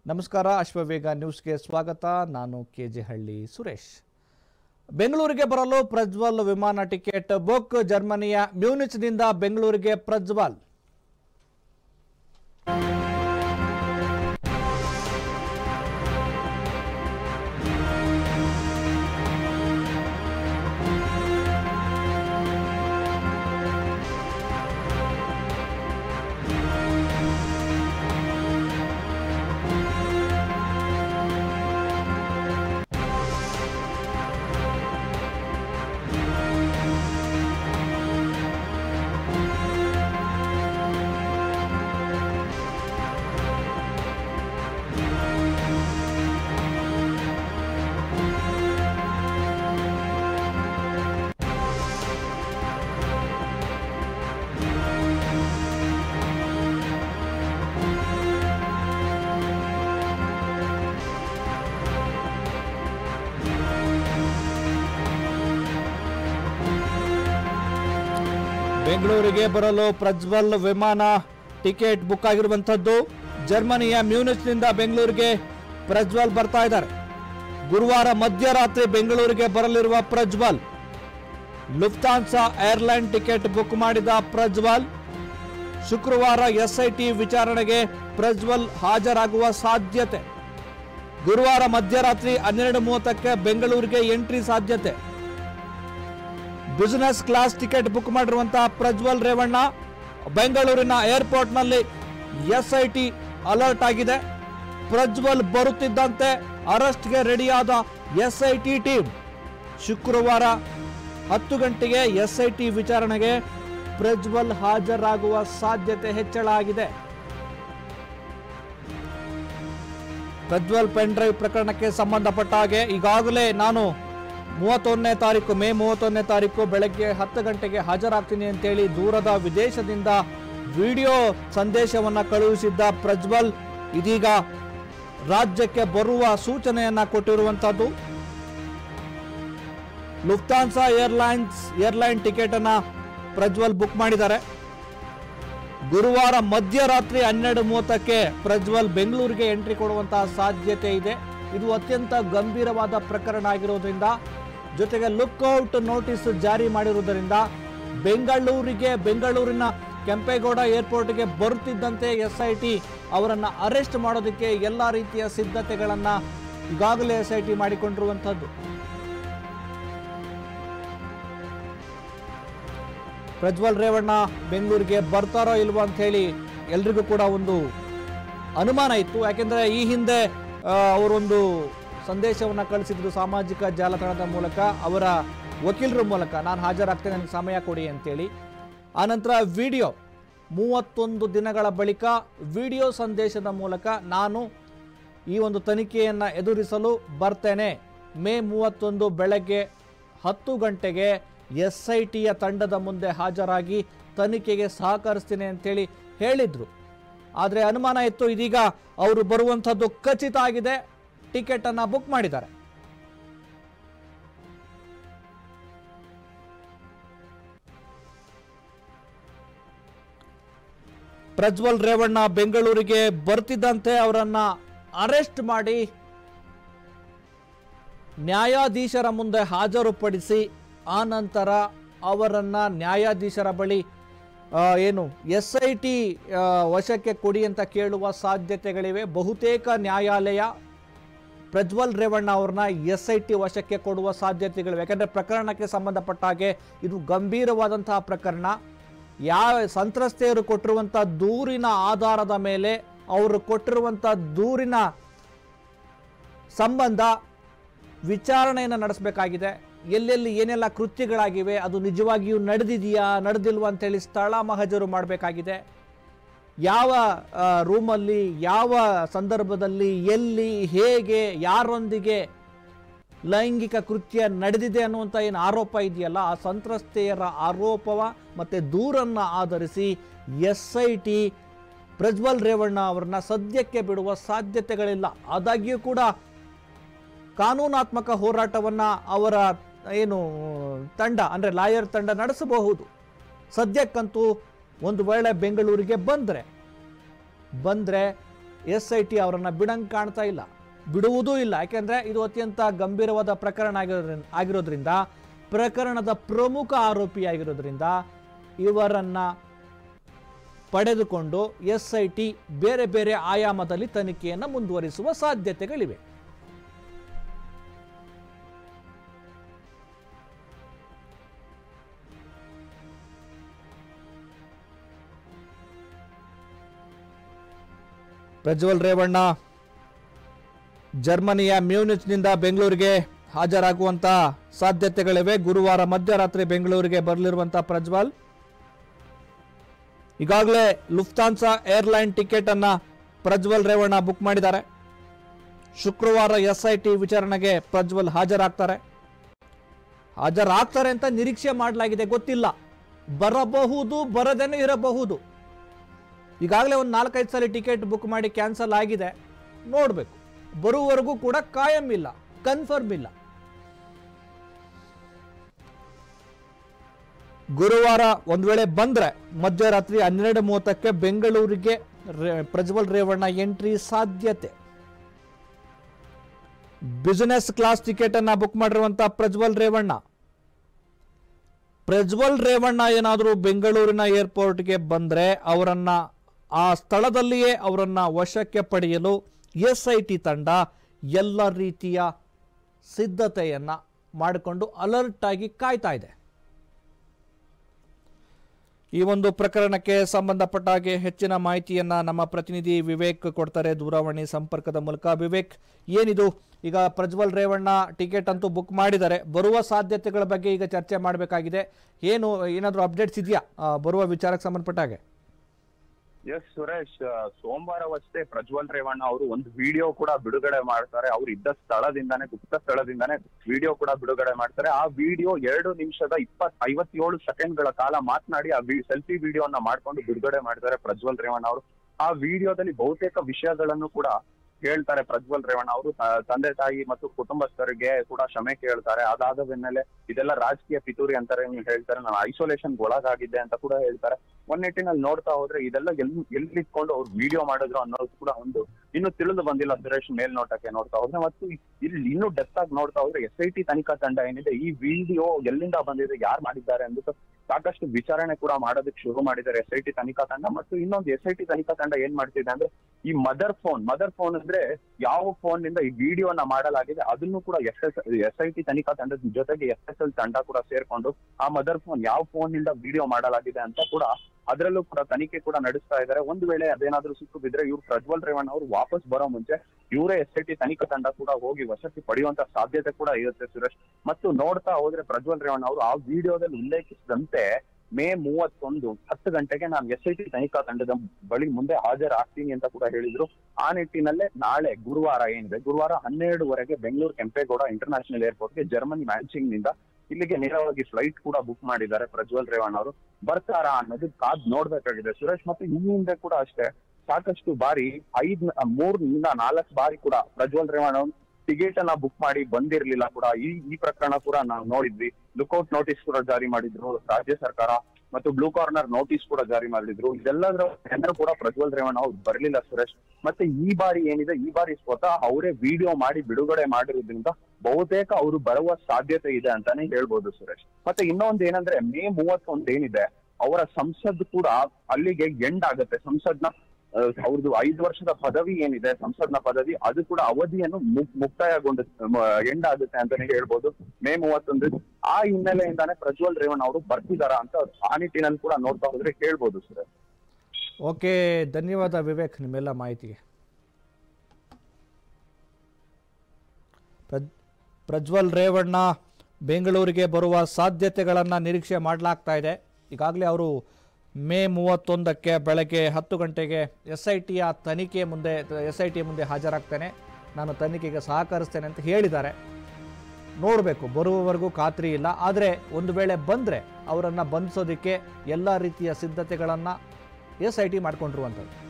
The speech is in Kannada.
ನಮಸ್ಕಾರ ಅಶ್ವವೇಗ ನ್ಯೂಸ್ಗೆ ಸ್ವಾಗತ ನಾನು ಕೆ ಜೆ ಹಳ್ಳಿ ಸುರೇಶ್ ಬೆಂಗಳೂರಿಗೆ ಬರಲು ಪ್ರಜ್ವಲ್ ವಿಮಾನ ಟಿಕೆಟ್ ಬುಕ್ ಜರ್ಮನಿಯ ಮ್ಯೂನಿಚ್ನಿಂದ ಬೆಂಗಳೂರಿಗೆ ಪ್ರಜ್ವಲ್ ಬೆಂಗಳೂರಿಗೆ ಬರಲು ಪ್ರಜ್ವಲ್ ವಿಮಾನ ಟಿಕೆಟ್ ಬುಕ್ ಆಗಿರುವಂಥದ್ದು ಜರ್ಮನಿಯ ಮ್ಯೂನಿಚ್ನಿಂದ ಬೆಂಗಳೂರಿಗೆ ಪ್ರಜ್ವಲ್ ಬರ್ತಾ ಇದ್ದಾರೆ ಗುರುವಾರ ಮಧ್ಯರಾತ್ರಿ ಬೆಂಗಳೂರಿಗೆ ಬರಲಿರುವ Prajwal Lufthansa airline ticket book ಮಾಡಿದ ಪ್ರಜ್ವಲ್ ಶುಕ್ರವಾರ ಎಸ್ಐಟಿ ವಿಚಾರಣೆಗೆ ಪ್ರಜ್ವಲ್ ಹಾಜರಾಗುವ ಸಾಧ್ಯತೆ ಗುರುವಾರ ಮಧ್ಯರಾತ್ರಿ ಹನ್ನೆರಡು ಮೂವತ್ತಕ್ಕೆ ಬೆಂಗಳೂರಿಗೆ ಎಂಟ್ರಿ ಸಾಧ್ಯತೆ ಬಿಸಿನೆಸ್ ಕ್ಲಾಸ್ ಟಿಕೆಟ್ ಬುಕ್ ಮಾಡಿರುವಂತಹ ಪ್ರಜ್ವಲ್ ರೇವಣ್ಣ ಬೆಂಗಳೂರಿನ ಏರ್ಪೋರ್ಟ್ನಲ್ಲಿ ಎಸ್ಐಟಿ ಅಲರ್ಟ್ ಆಗಿದೆ ಪ್ರಜ್ವಲ್ ಬರುತ್ತಿದ್ದಂತೆ ಅರೆಸ್ಟ್ಗೆ ರೆಡಿಯಾದ ಎಸ್ಐಟಿ ಟೀಮ್ ಶುಕ್ರವಾರ ಹತ್ತು ಗಂಟೆಗೆ ಎಸ್ಐಟಿ ವಿಚಾರಣೆಗೆ ಪ್ರಜ್ವಲ್ ಹಾಜರಾಗುವ ಸಾಧ್ಯತೆ ಹೆಚ್ಚಳ ಆಗಿದೆ ಪ್ರಜ್ವಲ್ ಪೆನ್ ಡ್ರೈವ್ ಪ್ರಕರಣಕ್ಕೆ ಸಂಬಂಧಪಟ್ಟ ಹಾಗೆ ಈಗಾಗಲೇ ನಾನು ಮೂವತ್ತೊಂದನೇ ತಾರೀಕು ಮೇ ಮೂವತ್ತೊಂದನೇ ತಾರೀಕು ಬೆಳಗ್ಗೆ ಹತ್ತು ಗಂಟೆಗೆ ಹಾಜರಾಗ್ತೀನಿ ಅಂತೇಳಿ ದೂರದ ವಿದೇಶದಿಂದ ವಿಡಿಯೋ ಸಂದೇಶವನ್ನ ಕಳುಹಿಸಿದ್ದ ಪ್ರಜ್ವಲ್ ಇದೀಗ ರಾಜ್ಯಕ್ಕೆ ಬರುವ ಸೂಚನೆಯನ್ನ ಕೊಟ್ಟಿರುವಂತದ್ದು ಲುಫ್ತಾನ್ಸಾ ಏರ್ಲೈನ್ಸ್ ಏರ್ಲೈನ್ ಟಿಕೆಟ್ ಅನ್ನ ಪ್ರಜ್ವಲ್ ಬುಕ್ ಮಾಡಿದ್ದಾರೆ ಗುರುವಾರ ಮಧ್ಯರಾತ್ರಿ ಹನ್ನೆರಡು ಮೂವತ್ತಕ್ಕೆ ಪ್ರಜ್ವಲ್ ಬೆಂಗಳೂರಿಗೆ ಎಂಟ್ರಿ ಕೊಡುವಂತಹ ಸಾಧ್ಯತೆ ಇದೆ ಇದು ಅತ್ಯಂತ ಗಂಭೀರವಾದ ಪ್ರಕರಣ ಆಗಿರೋದ್ರಿಂದ ಜೊತೆಗೆ ಲುಕ್ಔಟ್ ನೋಟಿಸ್ ಜಾರಿ ಮಾಡಿರುವುದರಿಂದ ಬೆಂಗಳೂರಿಗೆ ಬೆಂಗಳೂರಿನ ಕೆಂಪೇಗೌಡ ಏರ್ಪೋರ್ಟ್ಗೆ ಬರುತ್ತಿದ್ದಂತೆ ಎಸ್ಐಟಿ ಅವರನ್ನ ಅರೆಸ್ಟ್ ಮಾಡೋದಕ್ಕೆ ಎಲ್ಲ ರೀತಿಯ ಸಿದ್ಧತೆಗಳನ್ನ ಈಗಾಗಲೇ ಎಸ್ಐಟಿ ಮಾಡಿಕೊಂಡಿರುವಂಥದ್ದು ಪ್ರಜ್ವಲ್ ರೇವಣ್ಣ ಬೆಂಗಳೂರಿಗೆ ಬರ್ತಾರೋ ಇಲ್ವೋ ಅಂತ ಹೇಳಿ ಎಲ್ರಿಗೂ ಕೂಡ ಒಂದು ಅನುಮಾನ ಇತ್ತು ಯಾಕೆಂದ್ರೆ ಈ ಹಿಂದೆ ಆ, ಅವರೊಂದು ಸಂದೇಶವನ್ನ ಕಳಿಸಿದ್ರು ಸಾಮಾಜಿಕ ಜಾಲತಾಣದ ಮೂಲಕ ಅವರ ವಕೀಲರ ಮೂಲಕ ನಾನು ಹಾಜರಾಗ್ತೇನೆ ನನಗೆ ಸಮಯ ಕೊಡಿ ಅಂತೇಳಿ ಆನಂತರ ವಿಡಿಯೋ ಮೂವತ್ತೊಂದು ದಿನಗಳ ಬಳಿಕ ವಿಡಿಯೋ ಸಂದೇಶದ ಮೂಲಕ ನಾನು ಈ ಒಂದು ತನಿಖೆಯನ್ನು ಎದುರಿಸಲು ಬರ್ತೇನೆ ಮೇ ಮೂವತ್ತೊಂದು ಬೆಳಗ್ಗೆ ಹತ್ತು ಗಂಟೆಗೆ ಎಸ್ ಐ ಟಿಯ ತಂಡದ ಮುಂದೆ ಹಾಜರಾಗಿ ತನಿಖೆಗೆ ಸಹಕರಿಸ್ತೀನಿ ಅಂತೇಳಿ ಹೇಳಿದ್ರು ಆದರೆ ಅನುಮಾನ ಇತ್ತು ಇದೀಗ ಅವರು ಬರುವಂಥದ್ದು ಖಚಿತ ಆಗಿದೆ ಟಿಕೆಟ್ ಅನ್ನ ಬುಕ್ ಮಾಡಿದ್ದಾರೆ ಪ್ರಜ್ವಲ್ ರೇವಣ್ಣ ಬೆಂಗಳೂರಿಗೆ ಬರ್ತಿದ್ದಂತೆ ಅವರನ್ನ ಅರೆಸ್ಟ್ ಮಾಡಿ ನ್ಯಾಯಾಧೀಶರ ಮುಂದೆ ಹಾಜರುಪಡಿಸಿ ಆ ನಂತರ ಅವರನ್ನ ನ್ಯಾಯಾಧೀಶರ ಬಳಿ ಆ, ಏನು ಎಸ್ ಐ ಟಿ ವಶಕ್ಕೆ ಕೊಡಿ ಅಂತ ಕೇಳುವ ಸಾಧ್ಯತೆಗಳಿವೆ ಬಹುತೇಕ ನ್ಯಾಯಾಲಯ ಪ್ರಜ್ವಲ್ ರೇವಣ್ಣ ಅವ್ರನ್ನ ಎಸ್ ಐ ಟಿ ವಶಕ್ಕೆ ಕೊಡುವ ಸಾಧ್ಯತೆಗಳಿವೆ ಯಾಕಂದರೆ ಪ್ರಕರಣಕ್ಕೆ ಸಂಬಂಧಪಟ್ಟ ಹಾಗೆ ಇದು ಗಂಭೀರವಾದಂತಹ ಪ್ರಕರಣ ಯಾವ ಸಂತ್ರಸ್ತೆಯರು ಕೊಟ್ಟಿರುವಂಥ ದೂರಿನ ಆಧಾರದ ಮೇಲೆ ಅವರು ಕೊಟ್ಟಿರುವಂಥ ದೂರಿನ ಸಂಬಂಧ ವಿಚಾರಣೆಯನ್ನು ನಡೆಸಬೇಕಾಗಿದೆ ಎಲ್ಲೆಲ್ಲಿ ಏನೆಲ್ಲ ಕೃತ್ಯಗಳಾಗಿವೆ ಅದು ನಿಜವಾಗಿಯೂ ನಡೆದಿದೆಯಾ ನಡೆದಿಲ್ವಾ ಅಂತೇಳಿ ಸ್ಥಳ ಮಹಜರು ಮಾಡಬೇಕಾಗಿದೆ ಯಾವ ಆ, ರೂಮಲ್ಲಿ ಯಾವ ಸಂದರ್ಭದಲ್ಲಿ ಎಲ್ಲಿ ಹೇಗೆ ಯಾರೊಂದಿಗೆ ಲೈಂಗಿಕ ಕೃತ್ಯ ನಡೆದಿದೆ ಅನ್ನುವಂಥ ಏನು ಆರೋಪ ಇದೆಯಲ್ಲ ಆ ಸಂತ್ರಸ್ತೆಯರ ಆರೋಪವ ಮತ್ತು ದೂರನ್ನು ಆಧರಿಸಿ S I T Prajwal Revanna ಅವರನ್ನ ಸದ್ಯಕ್ಕೆ ಬಿಡುವ ಸಾಧ್ಯತೆಗಳಿಲ್ಲ ಆದಾಗ್ಯೂ ಕೂಡ ಕಾನೂನಾತ್ಮಕ ಹೋರಾಟವನ್ನ ಅವರ ಏನು ತಂಡ ಅಂದರೆ ಲಾಯರ್ ತಂಡ ನಡೆಸಬಹುದು ಸದ್ಯಕ್ಕಂತೂ ಒಂದು ವೇಳೆ ಬೆಂಗಳೂರಿಗೆ ಬಂದರೆ ಬಂದರೆ ಎಸ್ ಐ ಟಿ ಅವರನ್ನು ಬಿಡಂಗೆ ಕಾಣ್ತಾ ಇಲ್ಲ ಬಿಡುವುದೂ ಇಲ್ಲ ಯಾಕೆಂದರೆ ಇದು ಅತ್ಯಂತ ಗಂಭೀರವಾದ ಪ್ರಕರಣ ಆಗಿರೋದ್ರಿಂದ ಆಗಿರೋದ್ರಿಂದ ಪ್ರಕರಣದ ಪ್ರಮುಖ ಆರೋಪಿಯಾಗಿರೋದ್ರಿಂದ ಇವರನ್ನು ಪಡೆದುಕೊಂಡು ಎಸ್ ಐ ಟಿ ಬೇರೆ ಬೇರೆ ಆಯಾಮದಲ್ಲಿ ತನಿಖೆಯನ್ನು ಮುಂದುವರಿಸುವ ಸಾಧ್ಯತೆಗಳಿವೆ ಪ್ರಜ್ವಲ್ ರೇವಣ್ಣ ಜರ್ಮನಿಯ ಮ್ಯೂನಿಚ್ನಿಂದ ಬೆಂಗಳೂರಿಗೆ ಹಾಜರಾಗುವಂತ ಸಾಧ್ಯತೆಗಳಿವೆ ಗುರುವಾರ ಮಧ್ಯರಾತ್ರಿ ಬೆಂಗಳೂರಿಗೆ ಬರಲಿರುವಂತ ಪ್ರಜ್ವಲ್ ಈಗಾಗಲೇ ಲುಫ್ತಾನ್ಸಾ ಏರ್ಲೈನ್ ಟಿಕೆಟ್ ಅನ್ನ ಪ್ರಜ್ವಲ್ ರೇವಣ್ಣ ಬುಕ್ ಮಾಡಿದ್ದಾರೆ ಶುಕ್ರವಾರ ಎಸ್ ಐ ಟಿ ವಿಚಾರಣೆಗೆ ಪ್ರಜ್ವಲ್ ಹಾಜರಾಗ್ತಾರೆ ಹಾಜರಾಗ್ತಾರೆ ಅಂತ ನಿರೀಕ್ಷೆ ಮಾಡಲಾಗಿದೆ ಗೊತ್ತಿಲ್ಲ ಬರಬಹುದು ಬರದೇನೂ ಇರಬಹುದು ಈಗಾಗಲೇ ಒಂದು ನಾಲ್ಕೈದು ಸಲ ಟಿಕೆಟ್ ಬುಕ್ ಮಾಡಿ ಕ್ಯಾನ್ಸಲ್ ಆಗಿದೆ ನೋಡಬೇಕು ಬರುವವರೆಗೂ ಕೂಡ ಕಾಯಂ ಇಲ್ಲ ಕನ್ಫರ್ಮ್ ಇಲ್ಲ ಗುರುವಾರ ಒಂದು ವೇಳೆ ಬಂದ್ರೆ ಮಧ್ಯರಾತ್ರಿ ಹನ್ನೆರಡು ಮೂವತ್ತಕ್ಕೆ ಬೆಂಗಳೂರಿಗೆ ರೇ- ಪ್ರಜ್ವಲ್ ರೇವಣ್ಣ ಎಂಟ್ರಿ ಸಾಧ್ಯತೆ ಬಿಸಿನೆಸ್ ಕ್ಲಾಸ್ ಟಿಕೆಟ್ ಅನ್ನ ಬುಕ್ ಮಾಡಿರುವಂತ ಪ್ರಜ್ವಲ್ ರೇವಣ್ಣ ಪ್ರಜ್ವಲ್ ರೇವಣ್ಣ ಏನಾದರೂ ಬೆಂಗಳೂರಿನ ಏರ್ಪೋರ್ಟ್ಗೆ ಬಂದರೆ ಅವರನ್ನ ಆ ಸ್ಥಳದಲ್ಲಿಯೇ ಅವರನ್ನ ವಶಕ್ಕೆ ಪಡೆಯಲು ಎಸ್ ಐ ಟಿ ತಂಡ ಎಲ್ಲ ರೀತಿಯ ಸಿದ್ಧತೆಯನ್ನ ಮಾಡಿಕೊಂಡು ಅಲರ್ಟ್ ಆಗಿ ಕಾಯ್ತಾ ಇದೆ ಈ ಒಂದು ಪ್ರಕರಣಕ್ಕೆ ಸಂಬಂಧಪಟ್ಟ ಹಾಗೆ ಹೆಚ್ಚಿನ ಮಾಹಿತಿಯನ್ನ ನಮ್ಮ ಪ್ರತಿನಿಧಿ ವಿವೇಕ್ ಕೊಡ್ತಾರೆ ದೂರವಾಣಿ ಸಂಪರ್ಕದ ಮೂಲಕ ವಿವೇಕ್ ಏನಿದು ಈಗ ಪ್ರಜ್ವಲ್ ರೇವಣ್ಣ ಟಿಕೆಟ್ ಅಂತೂ ಬುಕ್ ಮಾಡಿದ್ದಾರೆ ಬರುವ ಸಾಧ್ಯತೆಗಳ ಬಗ್ಗೆ ಈಗ ಚರ್ಚೆ ಮಾಡಬೇಕಾಗಿದೆ ಏನು ಏನಾದರೂ ಅಪ್ಡೇಟ್ಸ್ ಇದೆಯಾ ಆ, ಬರುವ ವಿಚಾರಕ್ಕೆ ಸಂಬಂಧಪಟ್ಟ ಹಾಗೆ ಎಸ್ ಸುರೇಶ್ ಆ, ಸೋಮವಾರವಷ್ಟೇ ಪ್ರಜ್ವಲ್ ರೇವಣ್ಣ ಅವರು ಒಂದು ವಿಡಿಯೋ ಕೂಡ ಬಿಡುಗಡೆ ಮಾಡ್ತಾರೆ ಅವ್ರು ಇದ್ದ ಸ್ಥಳದಿಂದಾನೇ ಗುಪ್ತ ಸ್ಥಳದಿಂದಾನೇ ವಿಡಿಯೋ ಕೂಡ ಬಿಡುಗಡೆ ಮಾಡ್ತಾರೆ ಆ ವಿಡಿಯೋ ಎರಡು ನಿಮಿಷದ ಇಪ್ಪತ್ ಐವತ್ತೇಳು ಸೆಕೆಂಡ್ಗಳ ಕಾಲ ಮಾತನಾಡಿ ಆ ಸೆಲ್ಫಿ ವಿಡಿಯೋನ ಮಾಡ್ಕೊಂಡು ಬಿಡುಗಡೆ ಮಾಡ್ತಾರೆ ಪ್ರಜ್ವಲ್ ರೇವಣ್ಣ ಅವರು ಆ ವಿಡಿಯೋದಲ್ಲಿ ಬಹುತೇಕ ವಿಷಯಗಳನ್ನು ಕೂಡ ಹೇಳ್ತಾರೆ ಪ್ರಜ್ವಲ್ ರೇವಣ್ಣ ಅವರು ತ- ತಂದೆ ತಾಯಿ ಮತ್ತು ಕುಟುಂಬಸ್ಥರಿಗೆ ಕೂಡ ಕ್ಷಮೆ ಕೇಳ್ತಾರೆ ಅದಾದ ಬೆನ್ನಲ್ಲೇ ಇದೆಲ್ಲ ರಾಜಕೀಯ ಪಿತೂರಿ ಅಂತಾರೆ ನೀವು ಹೇಳ್ತಾರೆ ನಾನು ಐಸೋಲೇಷನ್ ಒಳಗಾಗಿದ್ದೆ ಅಂತ ಕೂಡ ಹೇಳ್ತಾರೆ ಒಂದ್ ನಿಟ್ಟಿನಲ್ಲಿ ನೋಡ್ತಾ ಹೋದ್ರೆ ಇದೆಲ್ಲ ಎಲ್ಲಿ ಎಲ್ಲಿಟ್ಕೊಂಡು ಅವ್ರು ವಿಡಿಯೋ ಮಾಡಿದ್ರು ಅನ್ನೋದು ಕೂಡ ಒಂದು ಇನ್ನು ತಿಳಿದು ಬಂದಿಲ್ಲ ಸುರೇಶ್ ಮೇಲ್ನೋಟಕ್ಕೆ ನೋಡ್ತಾ ಹೋದ್ರೆ ಮತ್ತು ಇಲ್ಲಿ ಇನ್ನೂ ಡೆಪ್ತ್ ಆಗಿ ನೋಡ್ತಾ ಹೋದ್ರೆ ಎಸ್ ಐ ಟಿ ತನಿಖಾ ತಂಡ ಏನಿದೆ ಈ ವಿಡಿಯೋ ಎಲ್ಲಿಂದ ಬಂದಿದೆ ಯಾರು ಮಾಡಿದ್ದಾರೆ ಅಂದ್ಬಿಟ್ಟು ಸಾಕಷ್ಟು ವಿಚಾರಣೆ ಕೂಡ ಮಾಡೋದಕ್ಕೆ ಶುರು ಮಾಡಿದ್ದಾರೆ ಎಸ್ ಐ ಟಿ ತನಿಖಾ ತಂಡ ಮತ್ತು ಇನ್ನೊಂದು ಎಸ್ ಐ ಟಿ ತನಿಖಾ ತಂಡ ಏನ್ ಮಾಡ್ತಿದೆ ಅಂದ್ರೆ ಈ ಮದರ್ ಫೋನ್ ಮದರ್ ಫೋನ್ ಅಂದ್ರೆ ಯಾವ ಫೋನ್ ನಿಂದ ಈ ವಿಡಿಯೋನ ಮಾಡಲಾಗಿದೆ ಅದನ್ನು ಕೂಡ S S S I T ತನಿಖಾ ತಂಡದ ಜೊತೆಗೆ ಎಸ್ ಎಸ್ ಎಲ್ ತಂಡ ಕೂಡ ಸೇರ್ಕೊಂಡು ಆ ಮದರ್ ಫೋನ್ ಯಾವ ಫೋನ್ ನಿಂದ ವಿಡಿಯೋ ಮಾಡಲಾಗಿದೆ ಅಂತ ಕೂಡ ಅದರಲ್ಲೂ ಕೂಡ ತನಿಖೆ ಕೂಡ ನಡೆಸ್ತಾ ಇದ್ದಾರೆ ಒಂದು ವೇಳೆ ಅದೇನಾದ್ರೂ ಸಿಕ್ಕು ಬಿದ್ರೆ ಇವ್ರು ಪ್ರಜ್ವಲ್ ರೇವಣ್ಣ ಅವರು ವಾಪಸ್ ಬರೋ ಮುಂಚೆ ಇವರೇ ಎಸ್ ಐ ಟಿ ತನಿಖಾ ತಂಡ ಕೂಡ ಹೋಗಿ ವಶಕ್ಕೆ ಪಡೆಯುವಂತ ಸಾಧ್ಯತೆ ಕೂಡ ಇರುತ್ತೆ ಸುರೇಶ್ ಮತ್ತು ನೋಡ್ತಾ ಹೋದ್ರೆ ಪ್ರಜ್ವಲ್ ರೇವಣ್ಣ ಅವರು ಆ ವಿಡಿಯೋದಲ್ಲಿ ಉಲ್ಲೇಖಿಸಿದಂತೆ ಮೇ ಮೂವತ್ತೊಂದು ಹತ್ತು ಗಂಟೆಗೆ ನಾನು ಎಸ್ ಐ ಟಿ ತನಿಖಾ ತಂಡದ ಬಳಿ ಮುಂದೆ ಹಾಜರಾಗ್ತೀನಿ ಅಂತ ಕೂಡ ಹೇಳಿದ್ರು ಆ ನಿಟ್ಟಿನಲ್ಲೇ ನಾಳೆ ಗುರುವಾರ ಏನಿದೆ ಗುರುವಾರ ಹನ್ನೆರಡುವರೆಗೆ ಬೆಂಗಳೂರು ಕೆಂಪೇಗೌಡ ಇಂಟರ್ನ್ಯಾಷನಲ್ ಏರ್ಪೋರ್ಟ್ಗೆ ಜರ್ಮನಿ ಮ್ಯಾನ್ಸಿಂಗ್ ನಿಂದ ಇಲ್ಲಿಗೆ ನೇರವಾಗಿ ಫ್ಲೈಟ್ ಕೂಡ ಬುಕ್ ಮಾಡಿದ್ದಾರೆ ಪ್ರಜ್ವಲ್ ರೇವಣ್ಣ ಅವರು ಬರ್ತಾರಾ ಅನ್ನೋದು ಕಾದ್ ನೋಡ್ಬೇಕಾಗಿದೆ ಸುರೇಶ್ ಮತ್ತೆ ಈ ಹಿಂದೆ ಕೂಡ ಅಷ್ಟೇ ಸಾಕಷ್ಟು ಬಾರಿ ಐದ್ ಮೂರ್ನಿಂದ ನಾಲ್ಕು ಬಾರಿ ಕೂಡ ಪ್ರಜ್ವಲ್ ರೇವಣ್ಣ ಟಿಕೆಟ್ ಅನ್ನ ಬುಕ್ ಮಾಡಿ ಬಂದಿರ್ಲಿಲ್ಲ ಕೂಡ ಈ ಈ ಪ್ರಕರಣ ಕೂಡ ನಾವು ನೋಡಿದ್ವಿ ಲುಕೌಟ್ ನೋಟಿಸ್ ಕೂಡ ಜಾರಿ ಮಾಡಿದ್ರು ರಾಜ್ಯ ಸರ್ಕಾರ ಮತ್ತು ಬ್ಲೂ ಕಾರ್ನರ್ ನೋಟಿಸ್ ಕೂಡ ಜಾರಿ ಮಾಡಿದ್ರು ಇದೆಲ್ಲದರ ಜನರು ಕೂಡ ಪ್ರಜ್ವಲ್ ರೇವಣ್ಣ ಅವ್ರು ಬರ್ಲಿಲ್ಲ ಸುರೇಶ್ ಮತ್ತೆ ಈ ಬಾರಿ ಏನಿದೆ ಈ ಬಾರಿ ಸ್ವತಃ ಅವರೇ ವಿಡಿಯೋ ಮಾಡಿ ಬಿಡುಗಡೆ ಮಾಡಿರೋದ್ರಿಂದ ಬಹುತೇಕ ಅವರು ಬರುವ ಸಾಧ್ಯತೆ ಇದೆ ಅಂತಾನೆ ಹೇಳ್ಬೋದು ಸುರೇಶ್ ಮತ್ತೆ ಇನ್ನೊಂದು ಏನಂದ್ರೆ ಮೇ ಮೂವತ್ತೊಂದು ಏನಿದೆ ಅವರ ಸಂಸದ್ ಕೂಡ ಅಲ್ಲಿಗೆ ಎಂಡ್ ಆಗುತ್ತೆ ಸಂಸದ್ನ ಅಹ್, ಅವ್ರದ್ದು ಐದು ವರ್ಷದ ಪದವಿ ಏನಿದೆ ಸಂಸದ್ನ ಪದವಿ ಅದು ಕೂಡ ಅವಧಿಯನ್ನು ಮುಕ್- ಮುಕ್ತಾಯಗೊಂಡ ಎಂಡ್ ಆಗುತ್ತೆ ಅಂತಾನೆ ಹೇಳ್ಬೋದು ಮೇ ಮೂವತ್ತೊಂದು ಆ ಹಿನ್ನೆಲೆಯಿಂದಾನೇ ಪ್ರಜ್ವಲ್ ರೇವಣ್ಣ ಅವರು ಬರ್ತಿದಾರ ಅಂತ ಆ ನಿಟ್ಟಿನಲ್ಲಿ ಕೂಡ ನೋಡ್ತಾ ಹೋದ್ರೆ ಹೇಳ್ಬೋದು ಸರ್ ಓಕೆ ಧನ್ಯವಾದ ವಿವೇಕ್ ನಿಮ್ಮೆಲ್ಲ ಮಾಹಿತಿಗೆ ಪ್ರಜ್ ಪ್ರಜ್ವಲ್ ರೇವಣ್ಣ ಬೆಂಗಳೂರಿಗೆ ಬರುವ ಸಾಧ್ಯತೆಗಳನ್ನು ನಿರೀಕ್ಷೆ ಮಾಡಲಾಗ್ತಾ ಇದೆ ಈಗಾಗಲೇ ಅವರು ಮೇ ಮೂವತ್ತೊಂದಕ್ಕೆ ಬೆಳಗ್ಗೆ ಹತ್ತು ಗಂಟೆಗೆ ಎಸ್ ಐ ಟಿಯ ತನಿಖೆ ಮುಂದೆ ಎಸ್ ಐ ಟಿ ಮುಂದೆ ಹಾಜರಾಗ್ತೇನೆ ನಾನು ತನಿಖೆಗೆ ಸಹಕರಿಸ್ತೇನೆ ಅಂತ ಹೇಳಿದ್ದಾರೆ ನೋಡಬೇಕು ಬರುವವರೆಗೂ ಖಾತ್ರಿ ಇಲ್ಲ ಆದರೆ ಒಂದು ವೇಳೆ ಬಂದರೆ ಅವರನ್ನು ಬಂಧಿಸೋದಕ್ಕೆ ಎಲ್ಲ ರೀತಿಯ ಸಿದ್ಧತೆಗಳನ್ನು ಎಸ್ ಐ ಟಿ ಮಾಡ್ಕೊಂಡಿರುವಂಥದ್ದು